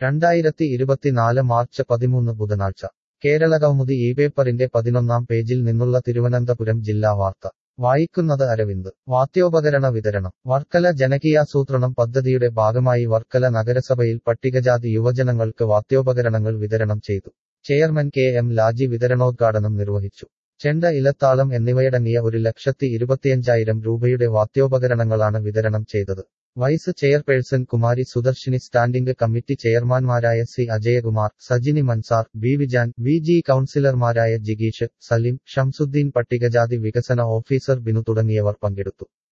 രണ്ടായിരത്തി ഇരുപത്തിനാല് മാർച്ച് പതിമൂന്ന് ബുധനാഴ്ച കേരള കൗമുദി ഈ പേപ്പറിന്റെ പതിനൊന്നാം പേജിൽ നിന്നുള്ള തിരുവനന്തപുരം ജില്ലാ വാർത്ത വായിക്കുന്നത് അരവിന്ദ് വാദ്യോപകരണ വിതരണം വർക്കല ജനകീയാസൂത്രണം പദ്ധതിയുടെ ഭാഗമായി വർക്കല നഗരസഭയിൽ പട്ടികജാതി യുവജനങ്ങൾക്ക് വാദ്യോപകരണങ്ങൾ വിതരണം ചെയ്തു ചെയർമാൻ കെ എം ലാജി വിതരണോദ്ഘാടനം നിർവഹിച്ചു ചെണ്ട ഇലത്താളം എന്നിവയടങ്ങിയ ഒരു ലക്ഷത്തി ഇരുപത്തിയഞ്ചായിരം രൂപയുടെ വാദ്യോപകരണങ്ങളാണ് വിതരണം ചെയ്തത് vice chairperson Kumari Sudarshini standing committee ചെയർമാൻമാരായ C Ajayakumar Sajini Mansar B Vijan V G കൌൺസിലർമാരായ ജിഗീഷ് സലിം ഷംസുദ്ദീൻ പട്ടികജാതി വികസന ഓഫീസർ ബിനു തുടങ്ങിയവർ പങ്കെടുത്തു